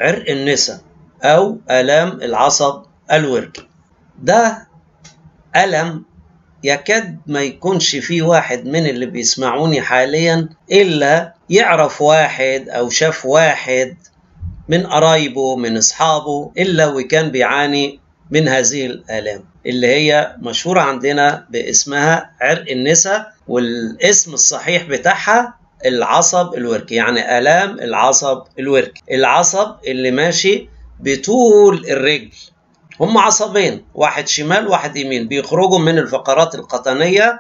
عرق النسا أو آلام العصب الوركي ده ألم يكاد ما يكونش في واحد من اللي بيسمعوني حاليا إلا يعرف واحد أو شاف واحد من قرايبه من أصحابه إلا وكان بيعاني من هذه الآلام اللي هي مشهورة عندنا باسمها عرق النسا والاسم الصحيح بتاعها العصب الوركي يعني آلام العصب الوركي العصب اللي ماشي بطول الرجل هم عصبين واحد شمال واحد يمين بيخرجوا من الفقرات القطنية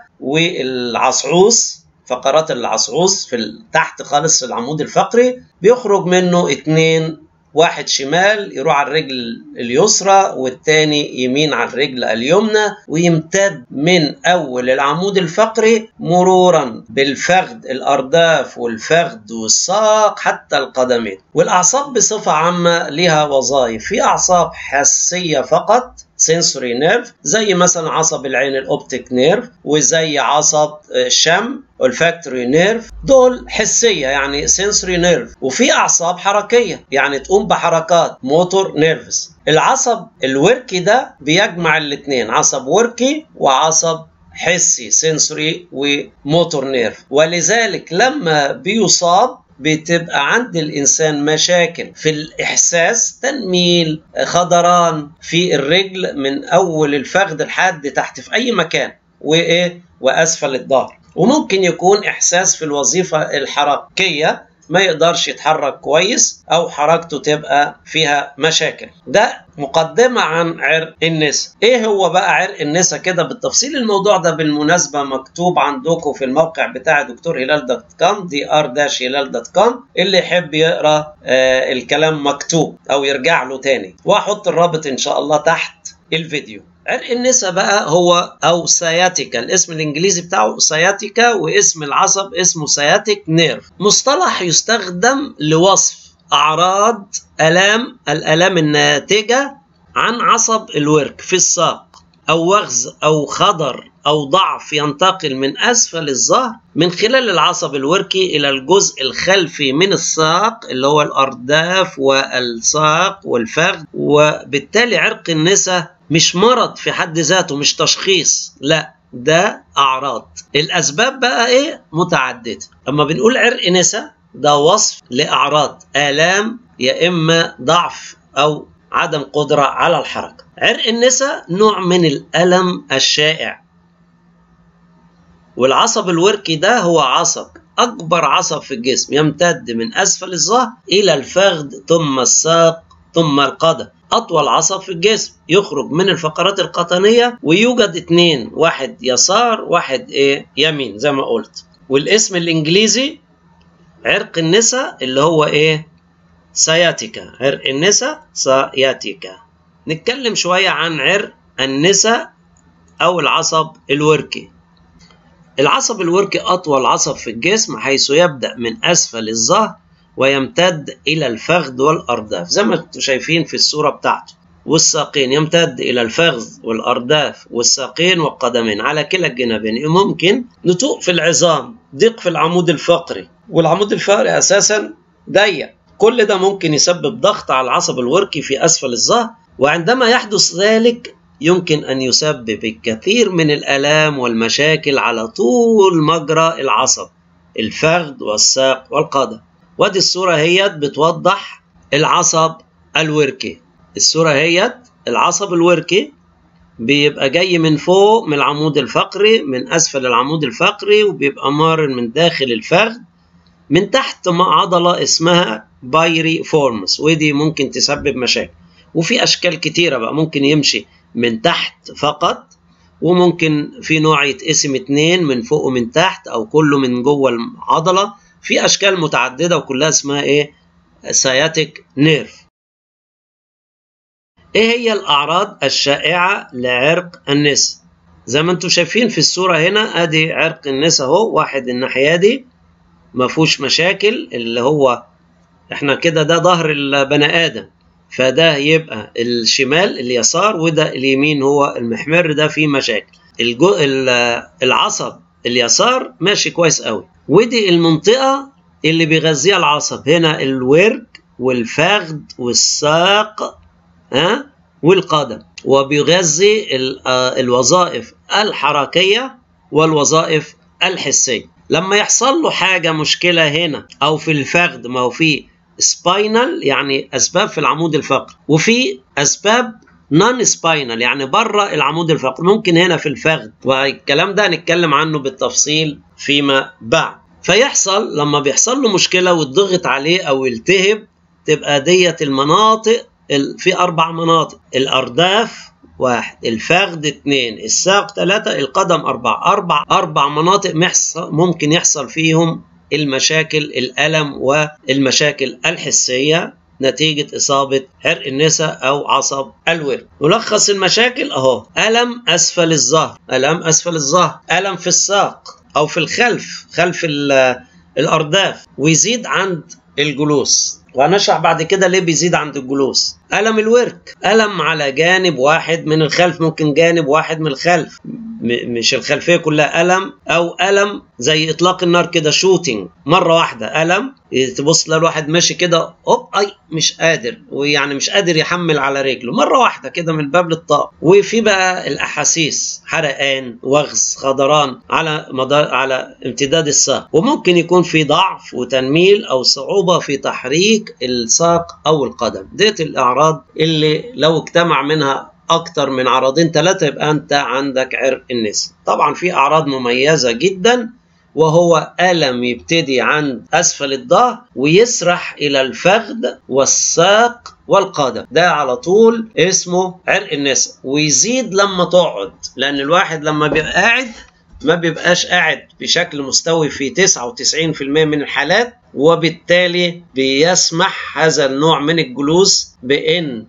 والعصعوص فقرات العصعوص في تحت خالص في العمود الفقري بيخرج منه اتنين واحد شمال يروح على الرجل اليسرى والتاني يمين على الرجل اليمنى ويمتد من أول العمود الفقري مرورا بالفخذ الأرداف والفخذ والساق حتى القدمين والأعصاب بصفة عامة لها وظائف في أعصاب حسية فقط سنسوري نيرف زي مثلا عصب العين الاوبتيك نيرف وزي عصب الشم olfactory نيرف دول حسيه يعني سنسوري نيرف وفي اعصاب حركيه يعني تقوم بحركات موتور نيرفز العصب الوركي ده بيجمع الاثنين عصب وركي وعصب حسي سنسوري وموتور نيرف ولذلك لما بيصاب بتبقى عند الانسان مشاكل في الاحساس تنميل خضران في الرجل من اول الفخذ لحد تحت في اي مكان وايه واسفل الظهر وممكن يكون احساس في الوظيفه الحركيه ما يقدرش يتحرك كويس او حركته تبقى فيها مشاكل ده مقدمة عن عرق النسا ايه هو بقى عرق النسا كده بالتفصيل الموضوع ده بالمناسبة مكتوب عندكم في الموقع بتاع دكتور هلال دوت كوم دي ار داش هلال دوت كوم اللي يحب يقرا آه الكلام مكتوب او يرجع له تاني واحط الرابط ان شاء الله تحت الفيديو عرق النسا بقى هو او سياتيكا الاسم الانجليزي بتاعه سياتيكا واسم العصب اسمه سياتيك نيرف مصطلح يستخدم لوصف اعراض الام الالام الناتجه عن عصب الورك في الساق او وغز او خضر او ضعف ينتقل من اسفل الظهر من خلال العصب الوركي الى الجزء الخلفي من الساق اللي هو الارداف والساق والفخذ وبالتالي عرق النسا مش مرض في حد ذاته مش تشخيص لا ده اعراض الاسباب بقى ايه متعدده اما بنقول عرق نسا ده وصف لاعراض الام يا اما ضعف او عدم قدره على الحركه عرق النسا نوع من الالم الشائع والعصب الوركي ده هو عصب اكبر عصب في الجسم يمتد من اسفل الظهر الى الفخذ ثم الساق ثم القدم أطول عصب في الجسم يخرج من الفقرات القطنية ويوجد اتنين واحد يسار واحد إيه يمين زي ما قلت والاسم الإنجليزي عرق النسا اللي هو إيه سياتيكا عرق النسا سياتيكا نتكلم شوية عن عرق النسا أو العصب الوركي العصب الوركي أطول عصب في الجسم حيث يبدأ من أسفل الظهر ويمتد إلى الفخذ والأرداف زي ما انتم شايفين في الصورة بتاعته والساقين يمتد إلى الفخذ والأرداف والساقين والقدمين على كلا الجنبين ممكن نتوء في العظام ضيق في العمود الفقري والعمود الفقري أساسا ضيق كل ده ممكن يسبب ضغط على العصب الوركي في أسفل الظهر وعندما يحدث ذلك يمكن أن يسبب الكثير من الآلام والمشاكل على طول مجرى العصب الفخذ والساق والقدم وادي الصورة هيت بتوضح العصب الوركي الصورة هيت العصب الوركي بيبقى جاي من فوق من العمود الفقري من أسفل العمود الفقري وبيبقى مارر من داخل الفخذ من تحت عضلة اسمها بايري فورمس ودي ممكن تسبب مشاكل وفي أشكال كتيرة بقى ممكن يمشي من تحت فقط وممكن في نوع يتقسم اتنين من فوق ومن تحت أو كله من جوه العضلة في اشكال متعدده وكلها اسمها ايه سياتيك نيرف ايه هي الاعراض الشائعه لعرق النسا زي ما انتم شايفين في الصوره هنا ادي عرق النسا اهو واحد الناحيه دي ما فيهوش مشاكل اللي هو احنا كده ده ظهر البني ادم فده يبقى الشمال اليسار وده اليمين هو المحمر ده فيه مشاكل الجو العصب اليسار ماشي كويس قوي ودي المنطقة اللي بيغذيها العصب هنا الورك والفخذ والساق ها والقدم وبيغذي الوظائف الحركيه والوظائف الحسيه لما يحصل له حاجه مشكله هنا او في الفخذ ما هو في سباينال يعني اسباب في العمود الفقري وفي اسباب نون سباينال يعني بره العمود الفقري ممكن هنا في الفخذ والكلام ده هنتكلم عنه بالتفصيل فيما بعد فيحصل لما بيحصل له مشكله وتضغط عليه او يلتهب تبقى ديت المناطق في اربع مناطق الارداف واحد الفخذ اثنين الساق ثلاثة القدم أربعة أربع أربع مناطق ممكن يحصل فيهم المشاكل الألم والمشاكل الحسية نتيجة إصابة حرق النساء أو عصب الورك ملخص المشاكل أهو ألم أسفل الظهر ألم أسفل الظهر ألم في الساق أو في الخلف خلف الأرداف ويزيد عند الجلوس وهنشرح بعد كده ليه بيزيد عند الجلوس ألم الورك ألم على جانب واحد من الخلف ممكن جانب واحد من الخلف مش الخلفيه كلها الم او الم زي اطلاق النار كده شوتينج مره واحده الم تبص للواحد ماشي كده اوب اي مش قادر ويعني مش قادر يحمل على رجله مره واحده كده من باب للطاق وفي بقى الاحاسيس حرقان وغز خضران على مدار على امتداد الساق وممكن يكون في ضعف وتنميل او صعوبه في تحريك الساق او القدم ديت الاعراض اللي لو اجتمع منها اكتر من عرضين ثلاثه يبقى انت عندك عرق النسا طبعا في اعراض مميزه جدا وهو ألم يبتدي عند أسفل الظهر ويسرح إلى الفخذ والساق والقدم ده على طول اسمه عرق النسا ويزيد لما تقعد لأن الواحد لما بيبقى قاعد ما بيبقاش قاعد بشكل مستوي في 99% من الحالات وبالتالي بيسمح هذا النوع من الجلوس بان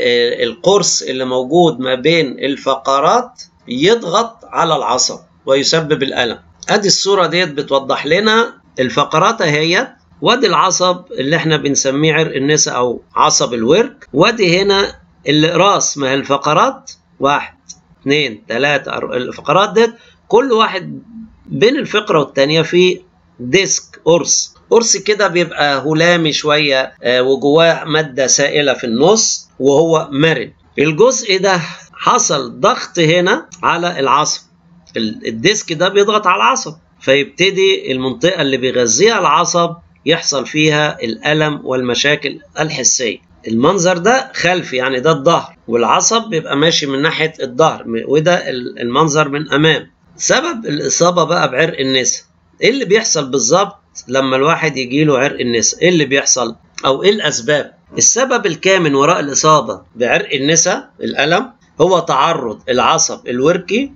القرص اللي موجود ما بين الفقرات يضغط على العصب ويسبب الالم ادي الصوره ديت بتوضح لنا الفقرات اهيت وادي العصب اللي احنا بنسميه عرق النساء او عصب الورك وادي هنا الاقراص ما هي الفقرات واحد اثنين ثلاثة الفقرات ديت كل واحد بين الفقرة والتانية في ديسك قرص قرص كده بيبقى هلامي شوية وجواه مادة سائلة في النص وهو مرن الجزء ده حصل ضغط هنا على العصب الديسك ده بيضغط على العصب فيبتدي المنطقة اللي بيغذيها العصب يحصل فيها الألم والمشاكل الحسية المنظر ده خلفي يعني ده الظهر والعصب بيبقى ماشي من ناحية الظهر وده المنظر من أمام سبب الإصابة بقى بعرق النسا إيه اللي بيحصل بالظبط لما الواحد يجيله عرق النسا إيه اللي بيحصل أو إيه الأسباب السبب الكامن وراء الإصابة بعرق النسا الألم هو تعرض العصب الوركي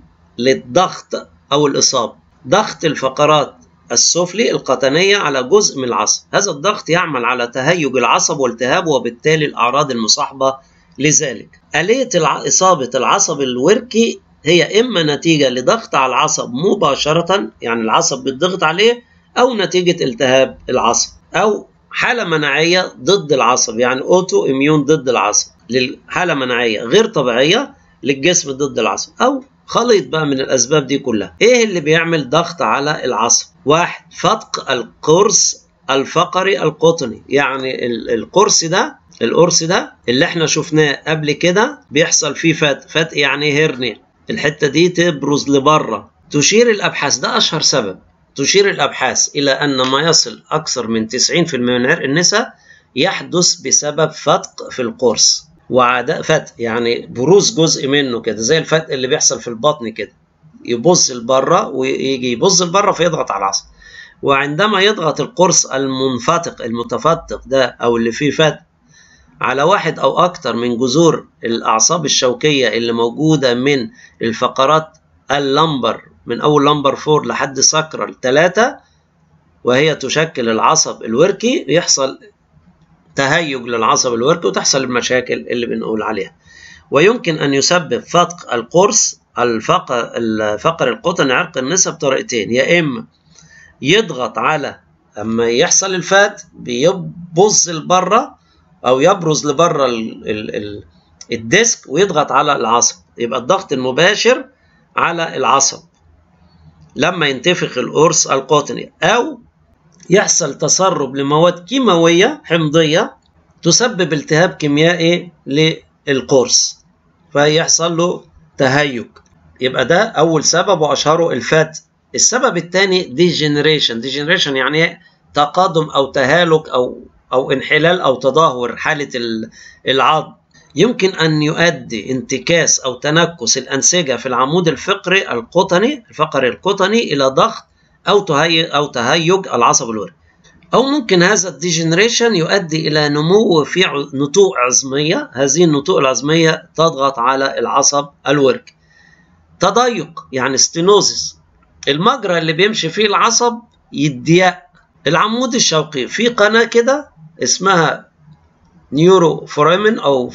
للضغط أو الإصابة ضغط الفقرات السفلي القطنية على جزء من العصب هذا الضغط يعمل على تهيج العصب والتهابه وبالتالي الأعراض المصاحبة لذلك آلية إصابة العصب الوركي هي إما نتيجة لضغط على العصب مباشرة يعني العصب بيضغط عليه أو نتيجة التهاب العصب أو حالة مناعية ضد العصب يعني أوتو إميون ضد العصب للحالة مناعية غير طبيعية للجسم ضد العصب أو خليط بقى من الأسباب دي كلها إيه اللي بيعمل ضغط على العصب واحد فتق القرص الفقري القطني يعني القرص ده القرص ده اللي احنا شفناه قبل كده بيحصل فيه فتق فتق يعني هرنيا الحته دي تبرز لبره تشير الابحاث ده اشهر سبب تشير الابحاث الى ان ما يصل اكثر من 90% من عرق النساء يحدث بسبب فتق في القرص وعداء فتق يعني بروز جزء منه كده زي الفتق اللي بيحصل في البطن كده يبص لبره ويجي يبص لبره فيضغط على العصب وعندما يضغط القرص المنفتق المتفتق ده او اللي فيه فتق على واحد او اكتر من جذور الاعصاب الشوكيه اللي موجوده من الفقرات اللمبر من اول لمبر فور لحد سكرال ثلاثة وهي تشكل العصب الوركي يحصل تهيج للعصب الوركي وتحصل المشاكل اللي بنقول عليها ويمكن ان يسبب فتق القرص الفقر الفقر القطني عرق النسا بطريقتين يا اما يضغط على اما يحصل الفات بيبص لبره او يبرز لبره الديسك ويضغط على العصب يبقى الضغط المباشر على العصب لما ينتفخ القرص القطني او يحصل تسرب لمواد كيماويه حمضيه تسبب التهاب كيميائي للقرص فيحصل له تهيج يبقى ده اول سبب واشهره الفات السبب الثاني ديجنريشن ديجنريشن يعني تقادم او تهالك او او انحلال او تدهور حاله العظم يمكن ان يؤدي انتكاس او تنكس الانسجه في العمود الفقري القطني الفقري القطني الى ضغط او تهيج او تهيج العصب الوري او ممكن هذا الديجنريشن يؤدي الى نمو في نتوء عظميه هذه النتوء العظميه تضغط على العصب الورك تضيق يعني ستينوزس المجرى اللي بيمشي فيه العصب يضيق العمود الشوقي في قناه كده اسمها نيورو فورامين او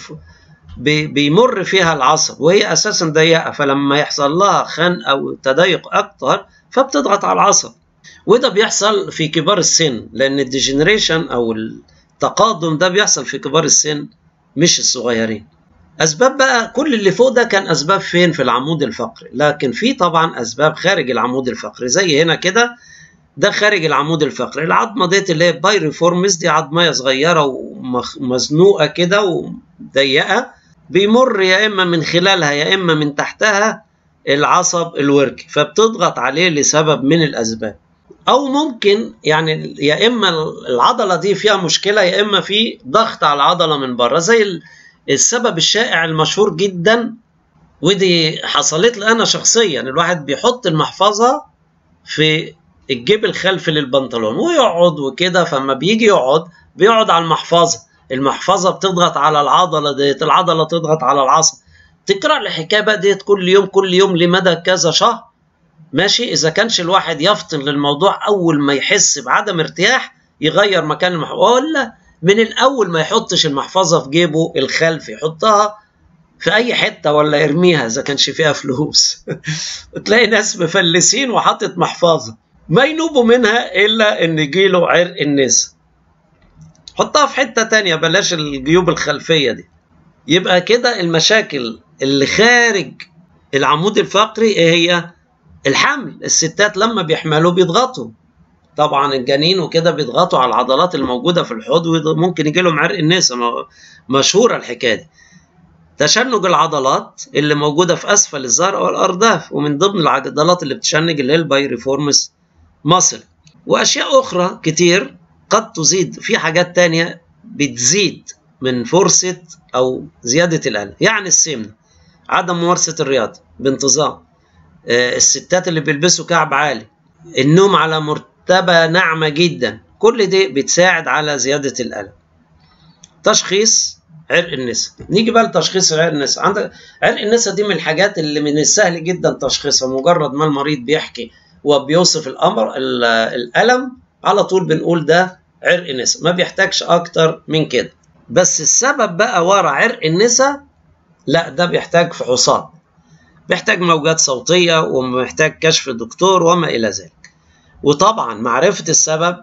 بيمر فيها العصب وهي اساسا ضيقه فلما يحصل لها خنق او تضيق اكتر فبتضغط على العصب وده بيحصل في كبار السن لان الديجنريشن او التقادم ده بيحصل في كبار السن مش الصغيرين اسباب بقى كل اللي فوق ده كان اسباب فين في العمود الفقري لكن في طبعا اسباب خارج العمود الفقري زي هنا كده ده خارج العمود الفقري العظمه ديت اللي هي بايريفورمز دي عظميه صغيره ومزنوقه كده وضيقه بيمر يا اما من خلالها يا اما من تحتها العصب الوركي فبتضغط عليه لسبب من الاسباب او ممكن يعني يا اما العضله دي فيها مشكله يا اما في ضغط على العضله من بره زي السبب الشائع المشهور جدا ودي حصلت لي انا شخصيا الواحد بيحط المحفظه في الجيب الخلفي للبنطلون ويقعد وكده فما بيجي يقعد بيقعد على المحفظه المحفظه بتضغط على العضله ديت العضله تضغط على العصب تقرا الحكايه بقى ديت كل يوم كل يوم لمدى كذا شهر ماشي اذا كانش الواحد يفطن للموضوع اول ما يحس بعدم ارتياح يغير مكان المحفظه ولا من الاول ما يحطش المحفظه في جيبه الخلفي يحطها في اي حته ولا يرميها اذا كانش فيها فلوس تلاقي ناس مفلسين وحاطط محفظه ما ينوبوا منها الا ان يجيله عرق النسا حطها في حته تانية بلاش الجيوب الخلفيه دي يبقى كده المشاكل اللي خارج العمود الفقري ايه هي الحمل الستات لما بيحملوا بيضغطوا طبعا الجنين وكده بيضغطوا على العضلات الموجوده في الحوض وممكن يجي لهم عرق النسا مشهوره الحكايه دي تشنج العضلات اللي موجوده في اسفل الظهر او الارداف ومن ضمن العضلات اللي بتشنج اللي هي البايريفورمس ماسل واشياء اخرى كتير قد تزيد في حاجات تانية بتزيد من فرصة أو زيادة الألم يعني السمنة عدم ممارسة الرياضة بانتظام الستات اللي بيلبسوا كعب عالي النوم على مرتبة ناعمة جدا كل دي بتساعد على زيادة الألم تشخيص عرق النسا نيجي بقى لتشخيص عرق النسا عندك عرق النسا دي من الحاجات اللي من السهل جدا تشخيصها مجرد ما المريض بيحكي وبيوصف الامر الالم على طول بنقول ده عرق نسا ما بيحتاجش اكتر من كده بس السبب بقى ورا عرق النسا لا ده بيحتاج فحوصات بيحتاج موجات صوتيه ومحتاج كشف دكتور وما الى ذلك وطبعا معرفه السبب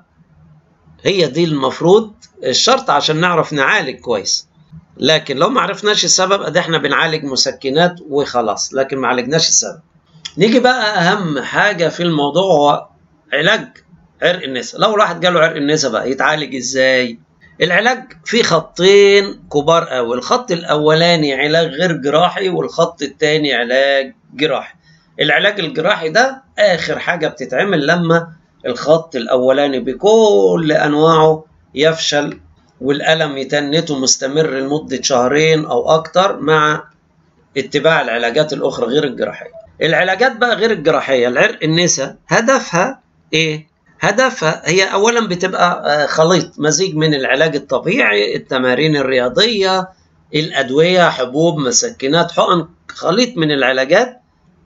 هي دي المفروض الشرط عشان نعرف نعالج كويس لكن لو ما عرفناش السبب ادي احنا بنعالج مسكنات وخلاص لكن ما عالجناش السبب نيجي بقى اهم حاجه في الموضوع هو علاج عرق النسا لو الواحد جاله عرق النسا بقى يتعالج ازاي العلاج فيه خطين كبار قوي الخط الاولاني علاج غير جراحي والخط الثاني علاج جراحي العلاج الجراحي ده اخر حاجه بتتعمل لما الخط الاولاني بكل انواعه يفشل والالم يتنته مستمر لمده شهرين او اكتر مع اتباع العلاجات الاخرى غير الجراحيه العلاجات بقى غير الجراحيه العرق النسا هدفها ايه هدفها هي اولا بتبقى خليط مزيج من العلاج الطبيعي التمارين الرياضيه الادويه حبوب مسكنات حقن خليط من العلاجات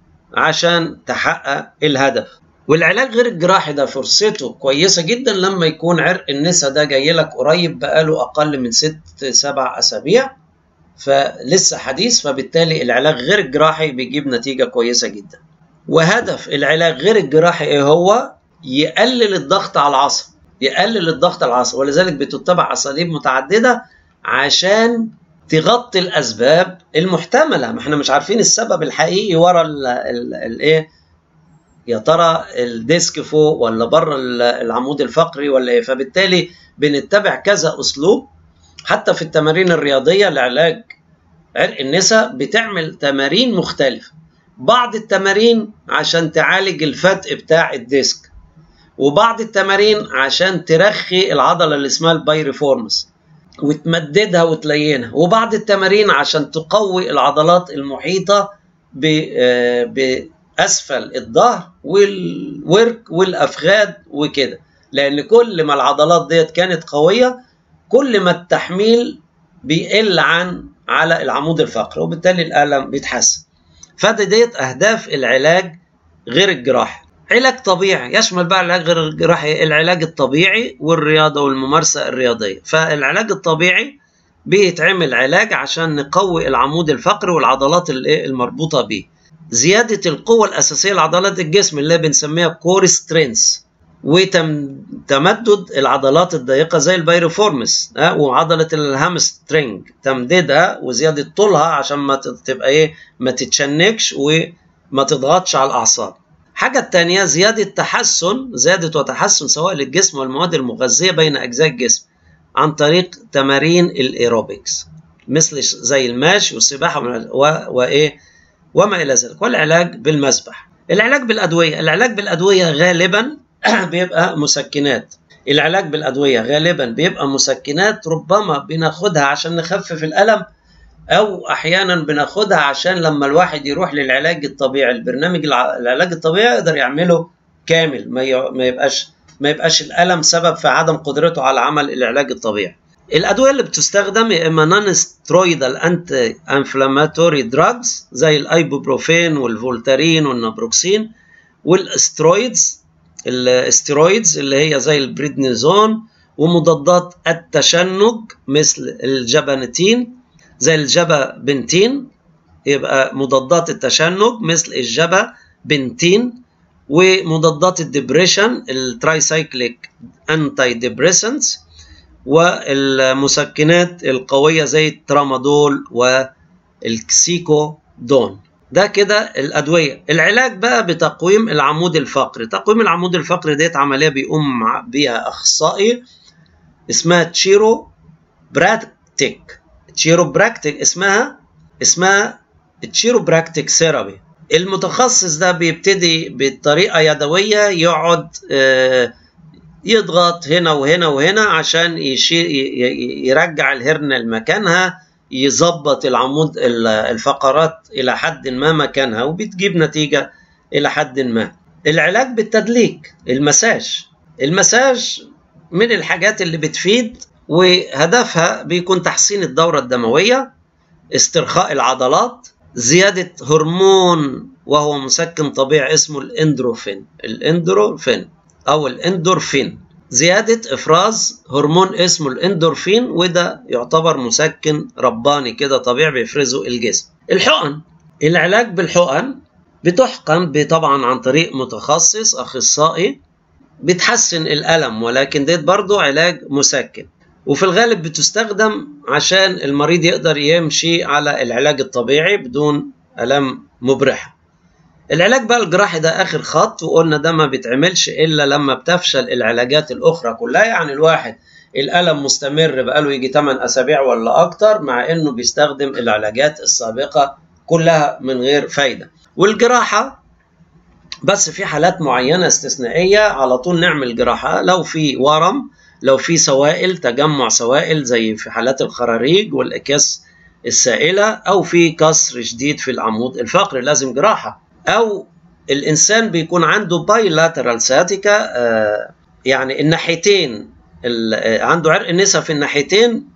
عشان تحقق الهدف والعلاج غير الجراحي ده فرصته كويسه جدا لما يكون عرق النسا ده جاي لك قريب بقاله اقل من ست سبع اسابيع فلسه حديث فبالتالي العلاج غير الجراحي بيجيب نتيجه كويسه جدا وهدف العلاج غير الجراحي ايه هو يقلل الضغط على العصب يقلل الضغط على العصب ولذلك بتتبع اساليب متعدده عشان تغطي الاسباب المحتمله ما احنا مش عارفين السبب الحقيقي ورا الايه يا ترى الديسك فوق ولا بره العمود الفقري ولا ايه فبالتالي بنتبع كذا اسلوب حتى في التمارين الرياضيه لعلاج عرق النساء بتعمل تمارين مختلفه بعض التمارين عشان تعالج الفتق بتاع الديسك وبعض التمارين عشان ترخي العضله اللي اسمها البايريفورمس وتمددها وتلينها وبعض التمارين عشان تقوي العضلات المحيطه باسفل الظهر والورك والافخاذ وكده لان كل ما العضلات ديت كانت قويه كل ما التحميل بيقل عن على العمود الفقري وبالتالي الالم بيتحسن فده ديت اهداف العلاج غير الجراحي علاج طبيعي يشمل بقى العلاج غير الجراحي العلاج الطبيعي والرياضه والممارسه الرياضيه فالعلاج الطبيعي بيتعمل علاج عشان نقوي العمود الفقري والعضلات المربوطه بيه زياده القوه الاساسيه لعضلات الجسم اللي بنسميها كور سترينث وتمدد العضلات الضيقه زي البايروفورمس ها وعضله الهامسترنج تمديدها وزياده طولها عشان ما تبقى ايه ما تتشنكش وما تضغطش على الاعصاب حاجة التانية زيادة تحسن زيادة وتحسن سواء للجسم والمواد المغذية بين أجزاء الجسم عن طريق تمارين الإيروبكس مثل زي المشي والسباحة وإيه وما إلى ذلك والعلاج بالمسبح العلاج بالأدوية العلاج بالأدوية غالبا بيبقى مسكنات العلاج بالأدوية غالبا بيبقى مسكنات ربما بناخدها عشان نخفف الألم او احيانا بناخدها عشان لما الواحد يروح للعلاج الطبيعي البرنامج العلاج الطبيعي يقدر يعمله كامل ما يبقاش ما يبقاش الالم سبب في عدم قدرته على عمل العلاج الطبيعي الادويه اللي بتستخدم يا اما نون سترويدال انتي انفلاماتوري دراجز زي الايبوبروفين والفولتارين والنابروكسين والاسترويدز الاسترويدز اللي هي زي البريدنيزون ومضادات التشنج مثل الجبانتين زي الجبا بنتين يبقى مضادات التشنج مثل الجبا بنتين ومضادات الدبريشن الترايسايكليك انتي ديبريسنتس والمسكنات القويه زي الترامادول والكسيكودون ده كده الادويه العلاج بقى بتقويم العمود الفقري تقويم العمود الفقري ديت عمليه بيقوم بيها اخصائي اسمها تشيرو براتيك تشيروبراكتيك اسمها اسمها تشيروبراكتيك ثيرابي المتخصص ده بيبتدي بطريقه يدويه يقعد يضغط هنا وهنا وهنا عشان يشير يرجع الهرنه لمكانها يظبط العمود الفقرات الى حد ما مكانها وبتجيب نتيجه الى حد ما العلاج بالتدليك المساج المساج من الحاجات اللي بتفيد وهدفها بيكون تحسين الدورة الدموية استرخاء العضلات زيادة هرمون وهو مسكن طبيعي اسمه الاندروفين الاندروفين أو الاندورفين زيادة إفراز هرمون اسمه الاندورفين وده يعتبر مسكن رباني كده طبيعي بيفرزه الجسم الحقن العلاج بالحقن بتحقن طبعا عن طريق متخصص أخصائي بتحسن الألم ولكن ديت برضو علاج مسكن وفي الغالب بتستخدم عشان المريض يقدر يمشي على العلاج الطبيعي بدون ألم مبرحة العلاج بقى الجراحي ده آخر خط وقلنا ده ما بيتعملش إلا لما بتفشل العلاجات الأخرى كلها يعني الواحد الألم مستمر بقاله يجي 8 أسابيع ولا أكتر مع إنه بيستخدم العلاجات السابقة كلها من غير فايدة والجراحة بس في حالات معينة استثنائية على طول نعمل جراحة لو في ورم لو في سوائل تجمع سوائل زي في حالات الخراريج والاكياس السائله او في كسر شديد في العمود الفقري لازم جراحه او الانسان بيكون عنده بايلاترال ساتيكا آه يعني الناحيتين عنده عرق النسا في الناحيتين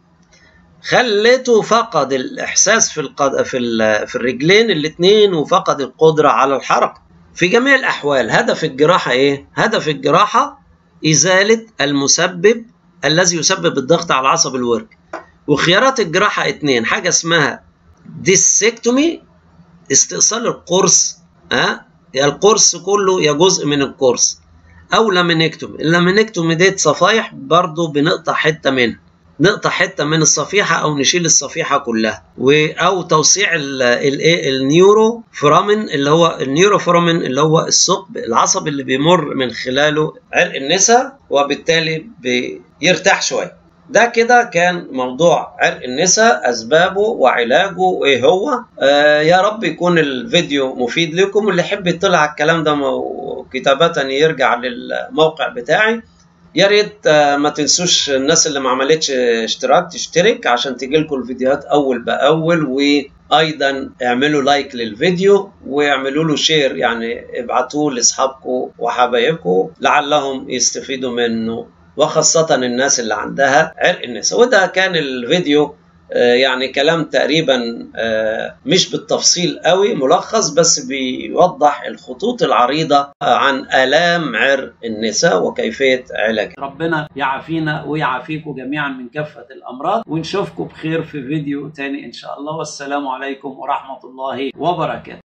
خلته فقد الاحساس في القد... في ال... في الرجلين الاثنين وفقد القدره على الحركه في جميع الاحوال هدف الجراحه ايه هدف الجراحه إزالة المسبب الذي يسبب الضغط على العصب الورك وخيارات الجراحة اتنين حاجة اسمها ديسكتومي استئصال القرص ها يا القرص كله يا جزء من القرص او لامينكتومي اللامينكتومي ديت صفايح برضو بنقطع حته منها نقطع حته من الصفيحه او نشيل الصفيحه كلها و او توسيع الايه النيورو فرامين اللي هو النيورو فرامين اللي هو الثقب العصب اللي بيمر من خلاله عرق النسا وبالتالي بيرتاح شويه ده كده كان موضوع عرق النساء اسبابه وعلاجه وايه هو آه يا رب يكون الفيديو مفيد لكم اللي يحب يطلع على الكلام ده كتابة يرجع للموقع بتاعي يا ريت ما تنسوش الناس اللي ما عملتش اشتراك تشترك عشان تجي لكم الفيديوهات اول باول وايضا اعملوا لايك للفيديو واعملوا له شير يعني ابعتوه لاصحابكم وحبايبكم لعلهم يستفيدوا منه وخاصة الناس اللي عندها عرق النساء وده كان الفيديو يعني كلام تقريبا مش بالتفصيل قوي ملخص بس بيوضح الخطوط العريضة عن آلام عرق النساء وكيفية علاجها ربنا يعافينا ويعافيكم جميعا من كافة الأمراض ونشوفكم بخير في فيديو تاني إن شاء الله والسلام عليكم ورحمة الله وبركاته